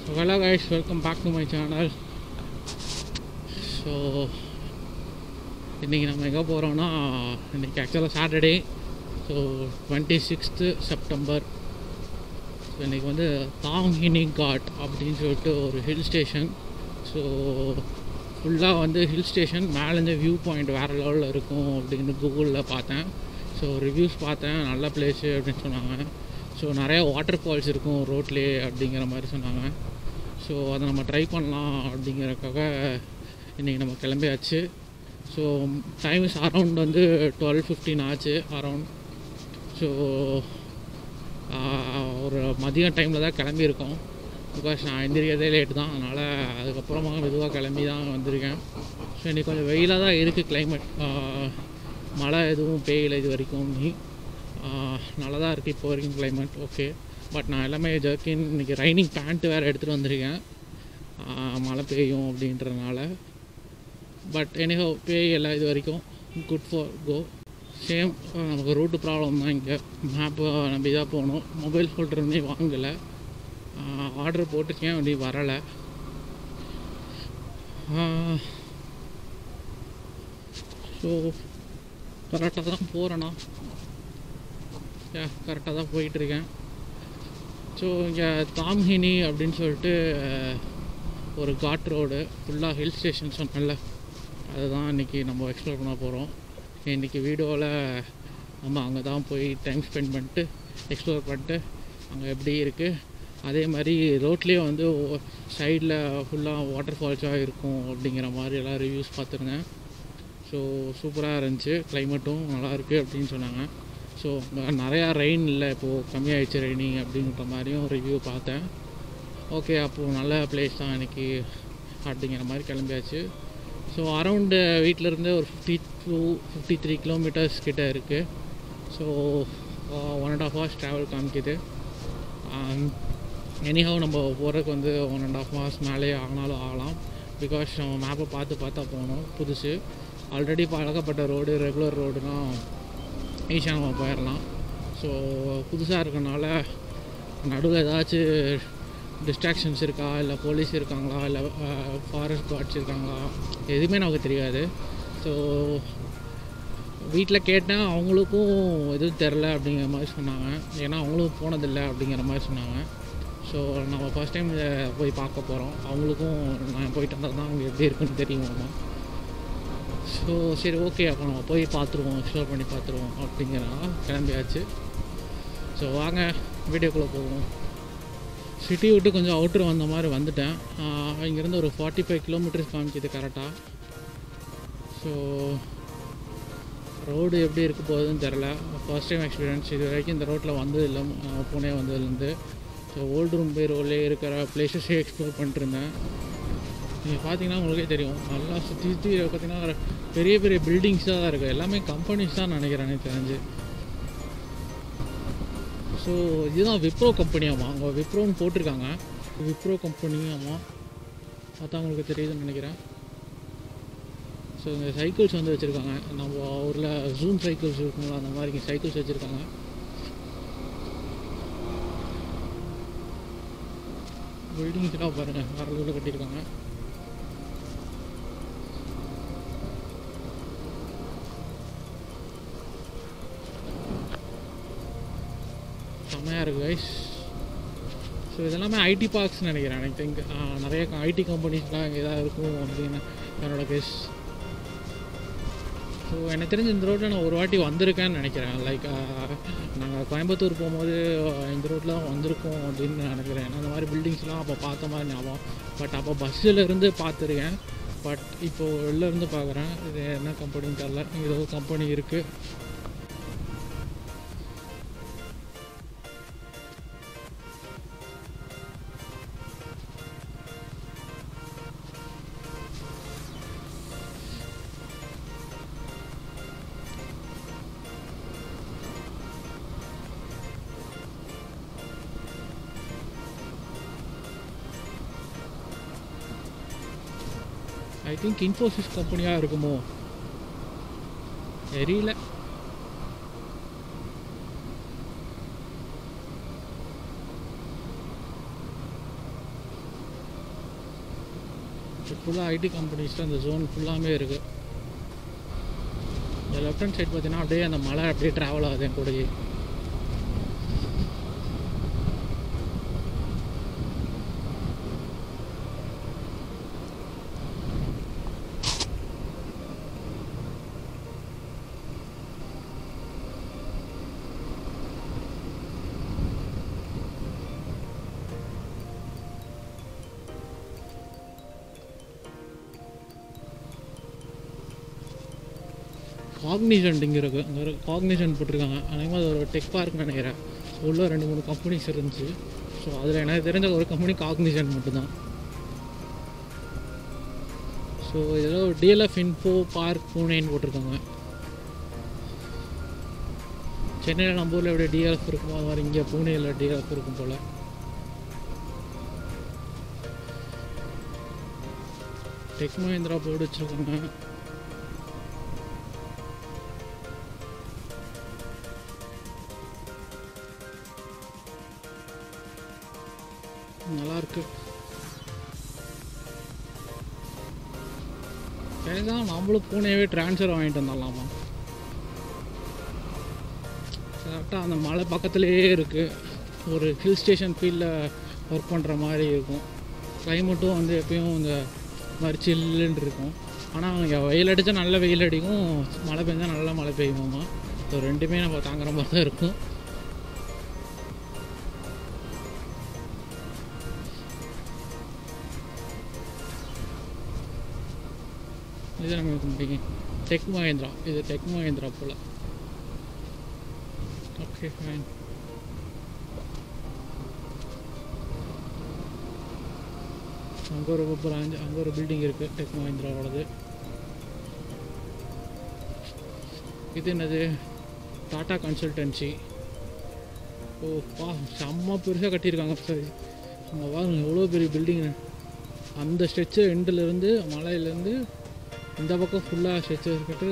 hello guys welcome back to my channel so இன்றைக்கி நம்ம எங்கே போகிறோம்னா இன்றைக்கி ஆக்சுவலாக Saturday so twenty sixth September so இன்றைக்கி வந்து தாங்கினி காட் அப்படின்னு சொல்லிட்டு ஒரு ஹில் ஸ்டேஷன் ஸோ ஃபுல்லாக வந்து ஹில் ஸ்டேஷன் மேலேருந்து வியூ பாயிண்ட் வேறு லெவலில் இருக்கும் அப்படின்னு கூகுளில் பார்த்தேன் ஸோ ரிவ்யூஸ் பார்த்தேன் நல்ல பிளேஸு அப்படின்னு சொன்னாங்க ஸோ நிறைய வாட்டர் ஃபால்ஸ் இருக்கும் ரோட்லேயே அப்படிங்கிற மாதிரி சொன்னாங்க ஸோ அதை நம்ம ட்ரை பண்ணலாம் அப்படிங்கிறக்காக இன்றைக்கி நம்ம கிளம்பியாச்சு ஸோ டைம் இஸ் அரவுண்ட் வந்து டுவெல் ஃபிஃப்டின் ஆச்சு அரவுண்ட் ஸோ ஒரு மதியம் டைமில் தான் கிளம்பியிருக்கோம் பிகாஸ் நான் எந்திரிக்கிறதே லேட் தான் அதனால் அதுக்கப்புறமா மெதுவாக கிளம்பி தான் வந்திருக்கேன் ஸோ இன்றைக்கி கொஞ்சம் வெயிலாக தான் இருக்குது கிளைமேட் மழை எதுவும் பெய்யலை இது வரைக்கும் நீ நல்லா தான் இருக்குது இப்போ வரைக்கும் கிளைமேட் ஓகே பட் நான் எல்லாமே ஜர்க்கின் இன்றைக்கி ரைனிங் பேண்ட்டு வேறு எடுத்துகிட்டு வந்திருக்கேன் மழை பெய்யும் அப்படின்றதுனால பட் எனிஹோ பேயலை இது வரைக்கும் குட் ஃபார் கோ சேம் நமக்கு ரூட்டு ப்ராப்ளம் தான் இங்கே மேப்பு நம்பி தான் போகணும் மொபைல் ஹோல்டர் வந்து வாங்கலை ஆர்டர் போட்டிருக்கேன் அப்படி வரலை ஸோ கரெக்டாக தான் போகிறேண்ணா யா கரெக்டாக தான் போயிட்டுருக்கேன் ஸோ இங்கே தாம்ஹினி அப்படின்னு சொல்லிட்டு ஒரு காட் ரோடு ஃபுல்லாக ஹில் ஸ்டேஷன் சொன்னல அதுதான் இன்றைக்கி நம்ம எக்ஸ்ப்ளோர் பண்ண போகிறோம் இன்றைக்கி வீடியோவில் நம்ம அங்கே தான் போய் டைம் ஸ்பெண்ட் பண்ணிட்டு எக்ஸ்ப்ளோர் பண்ணிட்டு அங்கே எப்படி இருக்குது அதே மாதிரி ரோட்லேயே வந்து சைடில் ஃபுல்லாக வாட்டர் ஃபால்ஸாக இருக்கும் அப்படிங்கிற மாதிரி எல்லாம் ரிவ்யூஸ் பார்த்துருந்தேன் ஸோ சூப்பராக இருந்துச்சு கிளைமேட்டும் நல்லாயிருக்கு அப்படின்னு சொன்னாங்க ஸோ நிறையா ரெயின் இல்லை இப்போது கம்மியாயிடுச்சு ரெய்னிங் அப்படிங்கிற மாதிரியும் ரிவ்யூ பார்த்தேன் ஓகே அப்போது நல்ல பிளேஸ் தான் எனக்கு அப்படிங்கிற மாதிரி கிளம்பியாச்சு ஸோ அரவுண்டு வீட்டிலேருந்து ஒரு fifty two fifty three kilometres கிட்டே இருக்குது so one and half hours travel காமிக்குது எனிஹவ் நம்ம போகிறதுக்கு வந்து ஒன் அண்ட் ஆஃப் ஹவர்ஸ் மேலே ஆனாலும் ஆகலாம் பிகாஸ் நம்ம மேப்பை பார்த்து பார்த்தா போகணும் புதுசு ஆல்ரெடி பழக்கப்பட்ட ரோடு ரெகுலர் ரோடுனா ஈஸியாக நம்ம போயிடலாம் ஸோ புதுசாக இருக்கனால நடுவில் ஏதாச்சும் டிஸ்ட்ராக்ஷன்ஸ் இருக்கா இல்லை போலீஸ் இருக்காங்களா இல்லை ஃபாரஸ்ட் கார்ட்ஸ் இருக்காங்களா எதுவுமே நமக்கு தெரியாது ஸோ வீட்டில் கேட்டேன் அவங்களுக்கும் எதுவும் தெரில அப்படிங்கிற மாதிரி சொன்னாங்க ஏன்னா அவங்களும் போனதில்லை அப்படிங்கிற மாதிரி சொன்னாங்க ஸோ நம்ம ஃபஸ்ட் டைம் இதை போய் பார்க்க போகிறோம் அவங்களுக்கும் நான் போயிட்டு வந்தால் தான் அவங்க எப்படி இருக்குன்னு தெரியுமா ஸோ சரி ஓகே அப்போ நம்ம போய் பார்த்துருவோம் எக்ஸ்ப்ளோர் பண்ணி பார்த்துருவோம் அப்படிங்கிறனால கிளம்பியாச்சு ஸோ வாங்க வீடியோக்குள்ளே போவோம் சிட்டி விட்டு கொஞ்சம் அவுட்ரு வந்த மாதிரி வந்துட்டேன் இங்கேருந்து ஒரு ஃபார்ட்டி ஃபைவ் கிலோமீட்டர்ஸ் காமிச்சிது கரெக்டாக ஸோ ரோடு எப்படி இருக்க போகுதுன்னு தெரில ஃபர்ஸ்ட் டைம் எக்ஸ்பீரியன்ஸ் இது வரைக்கும் இந்த ரோட்டில் வந்தது இல்லை புனே வந்ததுலேருந்து ஸோ ஓல்டு ரூம் பை ரோட்லேயே இருக்கிற பிளேசஸே எக்ஸ்ப்ளோர் பண்ணிட்டுருந்தேன் நீங்கள் பார்த்தீங்கன்னா உங்களுக்கே தெரியும் நல்லா சுற்றி சுற்றி பார்த்தீங்கன்னா பெரிய பெரிய பில்டிங்ஸாக தான் இருக்குது எல்லாமே கம்பெனிஸ் தான் நினைக்கிறேன் எனக்கு தெரிஞ்சு ஸோ இதுதான் விப்ரோ கம்பெனியாமா அங்கே விப்ரோன்னு போட்டிருக்காங்க விப்ரோ கம்பெனியாமா பார்த்தா உங்களுக்கு தெரியுதுன்னு நினைக்கிறேன் ஸோ இங்கே சைக்கிள்ஸ் வந்து வச்சுருக்காங்க நம்ம ஊரில் ஜூம் சைக்கிள்ஸ் இருக்குங்களா அந்த மாதிரி சைக்கிள்ஸ் வச்சுருக்காங்க பில்டிங்ஸ்லாம் பாருங்கள் வேறு லெவலில் கட்டியிருக்காங்க செம்மையாக இருக்குது கைஸ் ஸோ இதெல்லாமே ஐடி பார்க்ஸ் நினைக்கிறேன் எனக்கு திங்க் நிறைய ஐடி கம்பெனிஸ்லாம் இங்கே தான் இருக்கும் அப்படின்னு என்னோட கெஸ் ஸோ எனக்கு தெரிஞ்ச இந்த ரோட்டில் நான் ஒரு வாட்டி வந்திருக்கேன்னு நினைக்கிறேன் லைக் நாங்கள் கோயம்புத்தூர் போகும்போது இந்த ரோட்டில் வந்திருக்கோம் அப்படின்னு நினைக்கிறேன் அந்த மாதிரி பில்டிங்ஸ்லாம் அப்போ பார்த்த மாதிரி ஞாபகம் பட் அப்போ பஸ்ஸில் இருந்து பார்த்துருக்கேன் பட் இப்போது வெளில இருந்து பார்க்குறேன் இது என்ன கம்பெனின்னு தெரில ஏதோ கம்பெனி இருக்குது ஐ திங்க் இன்ஃபோசிஸ் கம்பெனியாக இருக்குமோ தெரியல ஃபுல்லாக ஐடி கம்பெனிஸ் அந்த ஜோன் ஃபுல்லாமே இருக்குது இந்த லெஃப்ட் ஹேண்ட் சைடு பார்த்தீங்கன்னா அப்படியே அந்த மலை அப்படியே ட்ராவல் ஆகுது என் கூடயே காக்னிசன்ட் இங்கே இருக்குது அங்கே ஒரு காக்னிசன்ட் போட்டிருக்காங்க அநேகமாக அது ஒரு டெக் பார்க் நினைக்கிறேன் உள்ள ரெண்டு மூணு கம்பெனிஸ் இருந்துச்சு ஸோ அதில் எனக்கு தெரிஞ்ச ஒரு கம்பெனி காக்னிசன்ட் மட்டும்தான் ஸோ ஏதோ டிஎல்எஃப் இன்ஃபோ பார்க் பூனேன்னு போட்டிருக்காங்க சென்னையில் நம்ம ஊரில் எப்படி டிஎல்எஃப் இருக்குமோ அது மாதிரி இங்கே பூனேயில் டிஎல்எஃப் இருக்கும் போல் டெக் மஹிந்திரா போர்டு வச்சுருக்காங்க நல்லா இருக்கு சரிதான் நம்மளும் பூனேவே ட்ரான்ஸ்ஃபர் வாங்கிட்டு வந்துடலாமா கரெக்டாக அந்த மலை பக்கத்துலேயே இருக்குது ஒரு ஹில் ஸ்டேஷன் ஃபீல்டில் ஒர்க் பண்ணுற மாதிரி இருக்கும் கிளைமேட்டும் வந்து எப்பயும் இந்த மாதிரி சில்லுன்னு இருக்கும் ஆனால் இங்கே வெயில் அடித்தா நல்ல வெயில் அடிக்கும் மழை பெஞ்சா நல்லா மழை பெய்யுமாமா ஸோ ரெண்டுமே நம்ம தாங்குற மாதிரி தான் இருக்கும் இது நமக்கு டெக் மஹேந்திரா இது டெக் மஹேந்திரா போல் ஓகே ஃபைன் அங்கே ஒரு பிராஞ்ச் அங்கே ஒரு பில்டிங் இருக்குது டெக் மஹேந்திராவோடது இது என்னது டாடா கன்சல்டன்சி ஓ பா செம்ம பெருசாக கட்டியிருக்காங்க சார் அங்கே பாருங்க எவ்வளோ பெரிய பில்டிங் அந்த ஸ்ட்ரெச்சு எண்டுலேருந்து மலையிலேருந்து இந்த பக்கம் ஃபுல்லாக ஸ்ட்ரெச் இருக்கட்டு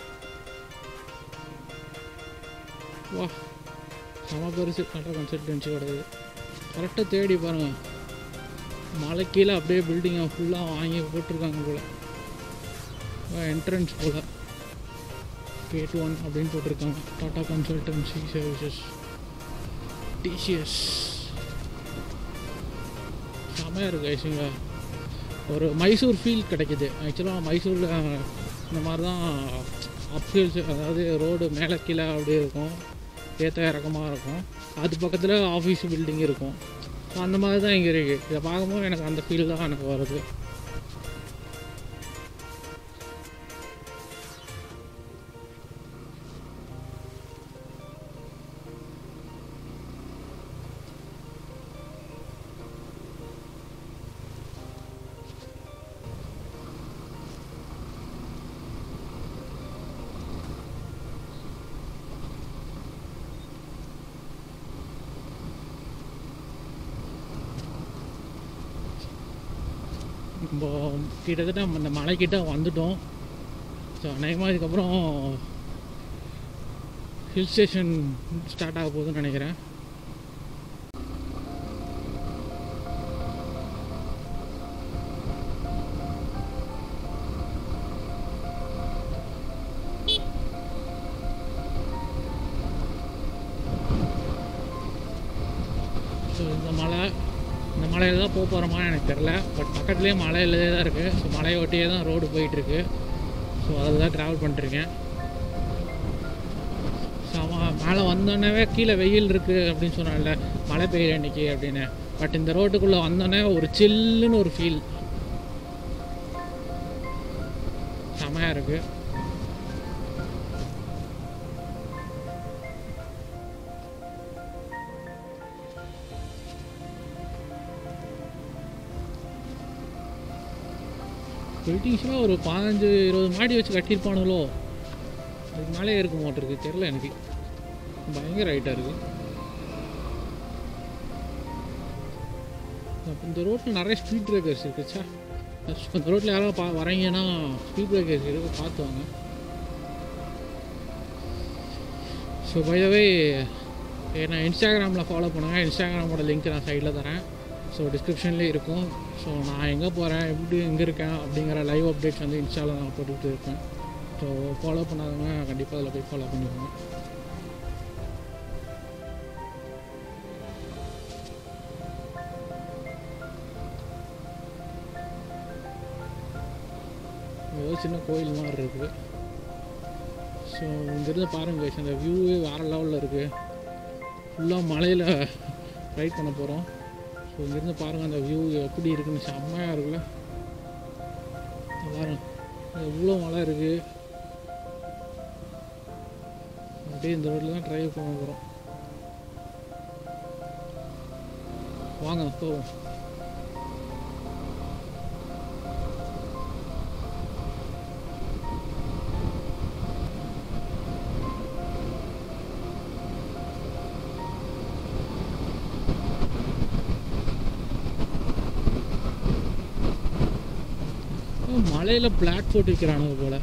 வா செம பெருசு டாட்டா கன்சல்டன்சி வருது கரெக்டாக தேடி பாருங்கள் மலை கீழே அப்படியே பில்டிங்கை ஃபுல்லாக வாங்கி போட்டிருக்காங்க போல் என்ட்ரன்ஸ் போல் கேட் ஒன் அப்படின்னு போட்டிருக்காங்க டாடா கன்சல்டன்சி சர்வீசஸ் டிசிஎஸ் செமையாக இருக்குது ஐசிங்க ஒரு மைசூர் ஃபீல் கிடைக்குது ஆக்சுவலாக மைசூரில் இந்த மாதிரி தான் அப்ஹில்ஸ் அதாவது ரோடு மேலே கீழே அப்படியே இருக்கும் ஏற்ற இறக்கமாக இருக்கும் அது பக்கத்தில் ஆஃபீஸ் பில்டிங் இருக்கும் ஸோ அந்த மாதிரி தான் இங்கே இருக்குது இதை பார்க்கும்போது எனக்கு அந்த ஃபீல் தான் எனக்கு வருது நம்ம கிட்டத்தட்ட நம்ம இந்த மலைக்கிட்ட வந்துட்டோம் ஸோ அநேகமாக இதுக்கப்புறம் ஹில் ஸ்டேஷன் ஸ்டார்ட் ஆக போகுதுன்னு நினைக்கிறேன் ஸோ இந்த மலை இந்த மலையில் தான் போக போகிறோமா எனக்கு தெரில பட் பக்கத்துலேயே மலையிலே தான் இருக்குது ஸோ மலையை ஒட்டியே தான் ரோடு போயிட்டுருக்கு ஸோ அதில் தான் ட்ராவல் பண்ணிட்டுருக்கேன் ஸோ அவன் மேலே வந்தோடனே கீழே வெயில் இருக்குது அப்படின்னு சொன்னான்ல மழை பெய்யுற இன்னைக்கு அப்படின்னு பட் இந்த ரோட்டுக்குள்ளே வந்தோடனே ஒரு சில்லுன்னு ஒரு ஃபீல் செமையாக இருக்குது பில்டிங்ஸ்லாம் ஒரு பதினஞ்சு இருபது மாடி வச்சு கட்டியிருப்பானுங்களோ அதுக்கு மேலே இருக்க மாட்டிருக்கு தெரில எனக்கு பயங்கர ஹைட்டாக இருக்குது அப்ப இந்த ரோட்டில் நிறைய ஸ்பீட் பிரேக்கர்ஸ் இருக்குச்சா இந்த ரோட்டில் யாராவது பா வரீங்கன்னா ஸ்பீட் பிரேக்கர்ஸ் இருக்கு பார்த்து வாங்க ஸோ பைதவே நான் இன்ஸ்டாகிராமில் ஃபாலோ பண்ணுங்கள் இன்ஸ்டாகிராமோட லிங்க் நான் சைடில் தரேன் ஸோ டிஸ்கிரிப்ஷன்லேயே இருக்கும் ஸோ நான் எங்கே போகிறேன் எப்படி எங்கே இருக்கேன் அப்படிங்கிற லைவ் அப்டேட்ஸ் வந்து இன்ஸ்டாவில் நான் போட்டுக்கிட்டு இருக்கேன் ஸோ ஃபாலோ பண்ணாதவங்க கண்டிப்பாக அதில் போய் ஃபாலோ பண்ணிக்கோங்க ஏதோ சின்ன கோயில் மாதிரி இருக்குது ஸோ இங்கேருந்து பாருங்க guys, அந்த வியூவே வேறு லெவலில் இருக்குது ஃபுல்லாக மலையில் ரைட் பண்ண போகிறோம் ஸோ இங்கேருந்து பாருங்கள் அந்த வியூ எப்படி இருக்குன்னு செம்மையாக இருக்குல்ல இங்க பாருங்க எவ்வளோ மலை இருக்குது அப்படியே இந்த ரோட்டில் தான் ட்ரைவ் பண்ண போகிறோம் வாங்க போவோம் மலையில் பிளாட் போட்டு வைக்கிறானுங்க போல்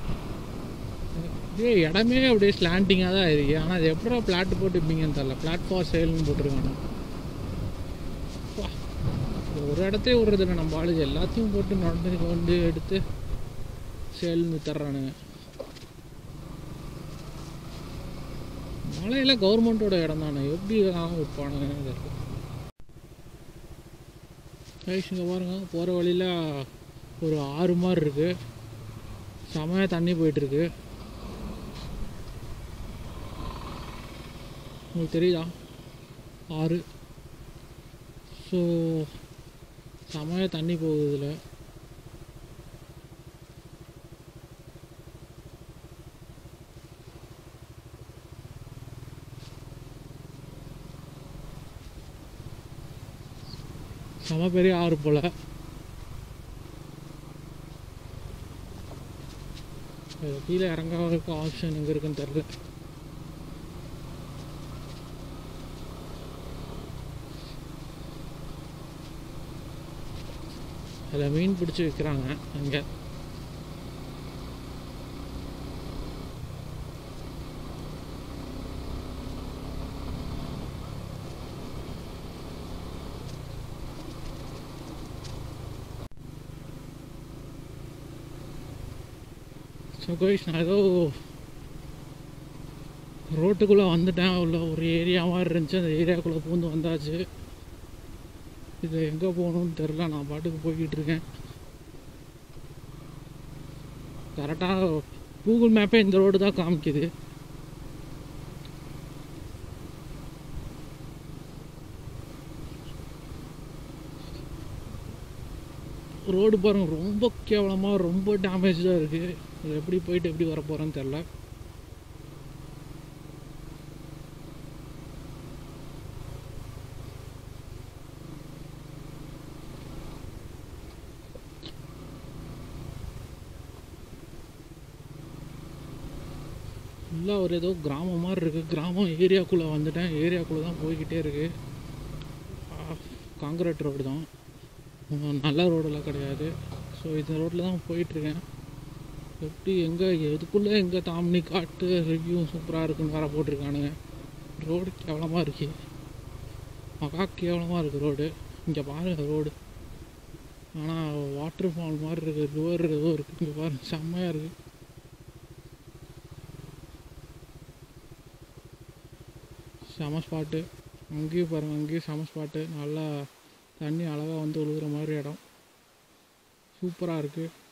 இதே இடமே அப்படியே ஸ்லாண்டிங்காக தான் இருக்கு ஆனால் அது எப்படா பிளாட் போட்டு வைப்பீங்கன்னு தெரில பிளாட் ஃபார் சேல்னு போட்டிருக்காங்க அப்பா, இது ஒரு இடத்தையே விடுறது இல்லை நம்ம ஆளுங்க எல்லாத்தையும் போட்டு நடந்து கொண்டு எடுத்து சேல்னு தர்றானுங்க மலையில் கவர்மெண்ட்டோட இடம் தானே எப்படி இதெல்லாம் விற்பானுங்கன்னு தெரியல கைஸ் இங்கே பாருங்க போகிற வழியில் ஒரு ஆறு மாதிரி இருக்கு செமையாக தண்ணி போயிட்டுருக்கு உங்களுக்கு தெரியுதா ஆறு ஸோ செமையாக தண்ணி போகுது இதில் செம பெரிய ஆறு போல் இது கீழே இறங்காததுக்கு ஆப்ஷன் எங்கே இருக்குன்னு தெரில அதில் மீன் பிடிச்சி விற்கிறாங்க அங்கே ஸோ கோயிஸ் நான் ஏதோ ரோட்டுக்குள்ளே வந்துட்டேன் உள்ள ஒரு ஏரியா மாதிரி இருந்துச்சு அந்த ஏரியாக்குள்ளே பூந்து வந்தாச்சு இது எங்கே போகணும்னு தெரில நான் பாட்டுக்கு போய்கிட்டு இருக்கேன் கரெக்டாக கூகுள் மேப்பே இந்த ரோடு தான் காமிக்குது ரோடு பாருங்க ரொம்ப கேவலமாக ரொம்ப டேமேஜாக இருக்குது அது எப்படி போயிட்டு எப்படி வர போகிறேன்னு தெரில ஃபுல்லாக ஒரு ஏதோ கிராமம் மாதிரி இருக்குது கிராமம் ஏரியாக்குள்ளே வந்துட்டேன் ஏரியாக்குள்ளே தான் போய்கிட்டே இருக்குது காங்கிரீட் ரோடு தான் உம், நல்ல ரோடெல்லாம் கிடையாது ஸோ இந்த ரோட்டில் தான் போயிட்டுருக்கேன் எப்படி எங்கே எதுக்குள்ளே எங்கே தாமினி காட்டு ரிவ்யூ சூப்பராக இருக்குன்னு வேற போட்டிருக்கானுங்க ரோடு கேவலமாக இருக்கு மகா கேவலமாக இருக்குது ரோடு இங்கே பாருங்க ரோடு ஆனால் வாட்டர் ஃபால் மாதிரி இருக்குது ரிவர் ஏதோ இருக்குது இங்கே பாருங்க செம்மையாக இருக்குது செம ஸ்பாட்டு அங்கேயும் பாருங்கள் அங்கேயும் செம ஸ்பாட்டு நல்லா தண்ணி அழகாக வந்து விழுகுற மாதிரி இடம் சூப்பராக இருக்குது